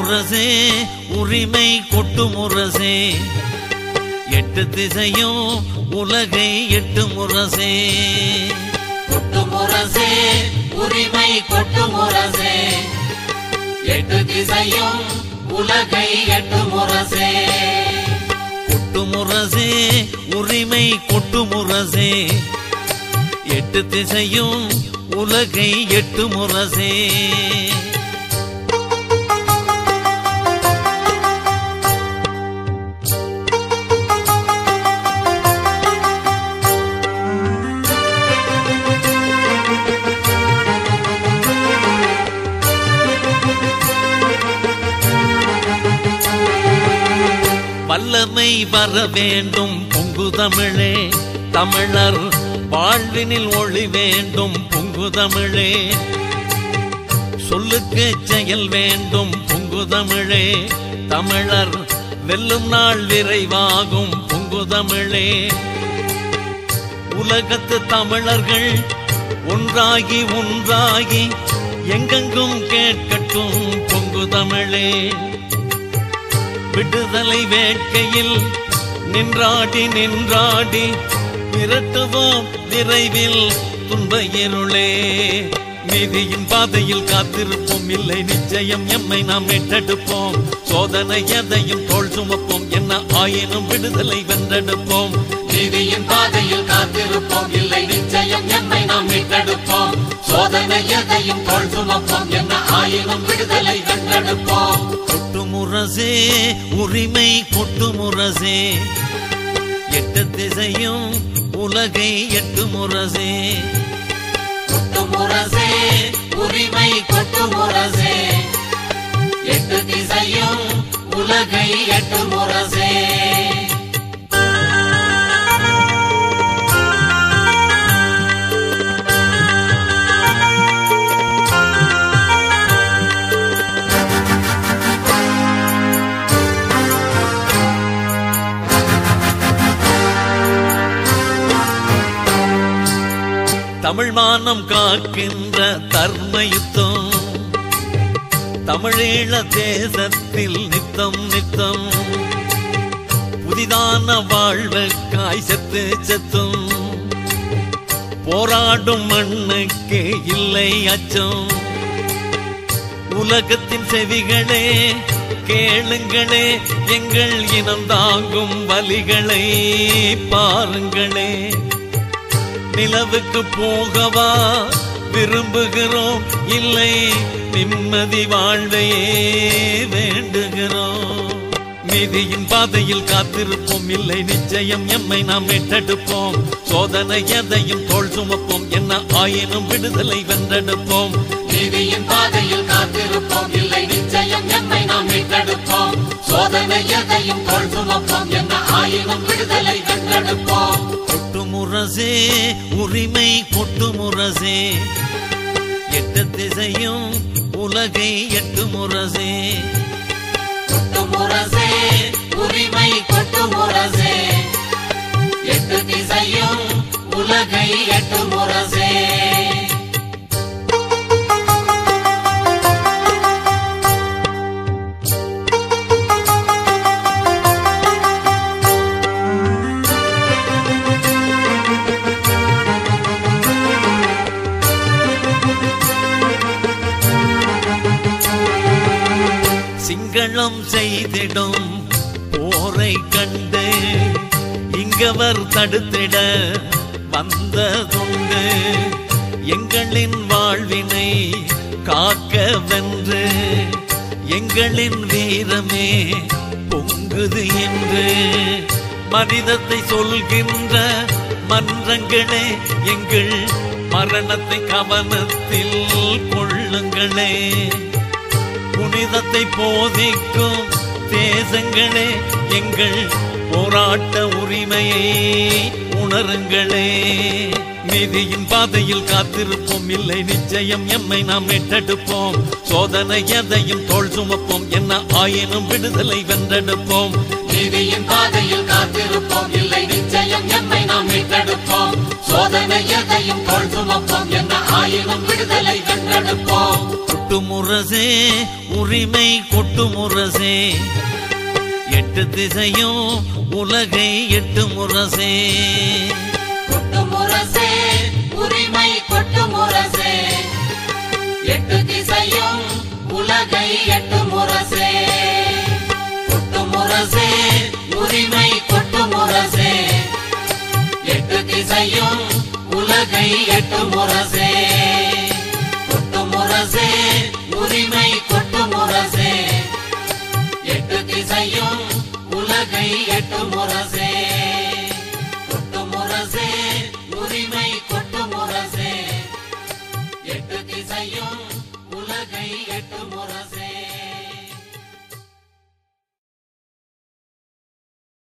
முரசே உரிமை கொட்டு முரசே எட்டு திசையும் உலகை எட்டு முரசே கொட்டு முரசே உரிமை கொட்டு முரசே எட்டு திசையும் உலகை எட்டு முரசே கொட்டு முரசே உரிமை கொட்டு முரசே எட்டு திசையும் உலகை எட்டு முரசே வல்லமை வர வேண்டும் பொங்கு தமிழே தமிழர் வாழ்வினில் ஒளி வேண்டும் பொங்கு தமிழே சொல்லுக்கு செயல் வேண்டும் பொங்கு தமிழே தமிழர் வெல்லும் நாள் விரைவாகும் பொங்கு தமிழே உலகத்து தமிழர்கள் ஒன்றாகி ஒன்றாகி எங்கெங்கும் கேட்கட்டும் பொங்கு தமிழே விடுதலை வேட்கையில் நின்றாடி நின்றாடி விரட்டுவோம் விரைவில் துன்ப இருளே நீதியின் பாதையில் காத்திருப்போம் இல்லை நிச்சயம் எம்மை நாம் மீட்டெடுப்போம் சோதனை எதையும் தோல் சுமப்போம் என்ன ஆயினும் விடுதலை வென்றெடுப்போம் நீதியின் பாதையில் காத்திருப்போம் இல்லை நிச்சயம் எம்மை நாம் மீட்டெடுப்போம் சோதனை எதையும் தோல் சுமப்போம் என்ன ஆயினும் விடுதலை வென்றெடுப்போம் கொட்டு முரசே உரிமை கொட்டு முரசே எட்டு திசையும் உலகை எட்டு முரசே கொட்டு முரசே உரிமை கொட்டு முரசே எட்டு திசையும் உலகை எட்டு முரசே தமிழ் மானம் காக்கின்ற தர்ம யுத்தம் தமிழீழ தேசத்தில் நித்தம் நித்தம் புதிதான வாழ்வுக்காய் செத்து செத்தும் போராடும் மண்ணுக்கு இல்லை அச்சம் உலகத்தின் செவிகளே கேளுங்களே எங்கள் இனம் தாங்கும் வலிகளை பாருங்களே நிலவுக்கு போகவா விரும்புகிறோம் இல்லை நிம்மதி வாழ்வையே வேண்டுகிறோம் நீதியின் பாதையில் காத்திருப்போம் இல்லை நிச்சயம் எம்மை நாம் மீட்டெடுப்போம் சோதனை எதையும் தோல் சுமப்போம் என்ன ஆயினும் விடுதலை வென்றெடுப்போம் நீதியின் பாதையில் காத்திருப்போம் இல்லை நிச்சயம் எம்மை நாம் மீட்டெடுப்போம் சோதனை எதையும் தோல் சுமப்போம் என்ன ஆயினும் விடுதலை வென்றெடுப்போம் கொட்டு முரசே உரிமை கொட்டு முரசே எட்டு திசையும் உலகை எட்டு முரசே கொட்டு முரசே உரிமை கொட்டு முரசே எட்டு திசையும் உலகை எட்டு முரசே சிங்களம் செய்திடும் போரை கண்டு இங்கவர் தடுத்திட வந்ததுண்டு எங்களின் வாழ்வினை காக்க வென்று எங்களின் வீரமே பொங்குது என்று மனிதத்தை சொல்கின்ற மன்றங்களே எங்கள் மரணத்தை கவனத்தில் கொள்ளுங்களே புனிதத்தை போதிக்கும் தேசங்களே எங்கள் போராட்ட உரிமையை உணருங்களே நீதியின் பாதையில் காத்திருப்போம் இல்லை நிச்சயம் எம்மை நாம் மீட்டெடுப்போம் சோதனை எதையும் தோல் சுமப்போம் என்ன ஆயினும் விடுதலை வென்றெடுப்போம் நீதியின் பாதையில் காத்திருப்போம் இல்லை நிச்சயம் எம்மை நாம் மீட்டெடுப்போம் சோதனை எதையும் தோல் சுமப்போம் என்ன ஆயினும் விடுதலை வென்றெடுப்போம் கொட்டு முரசே உரிமை கொட்டு முரசே எட்டு திசையும் உலகை எட்டு முரசே கொட்டு முரசே உரிமை கொட்டு முரசே எட்டு திசையும் உலகை எட்டு முரசே கொட்டு முரசே உரிமை கொட்டு முரசே எட்டு திசையும் உலகை எட்டு முரசே கொட்டு முரசே உரிமை கொட்டு முரசே எட்டு திசையும் உலகை எட்டு முரசே கொட்டு முரசே உரிமை கொட்டு முரசே எட்டு திசையும் உலகை எட்டு முரசே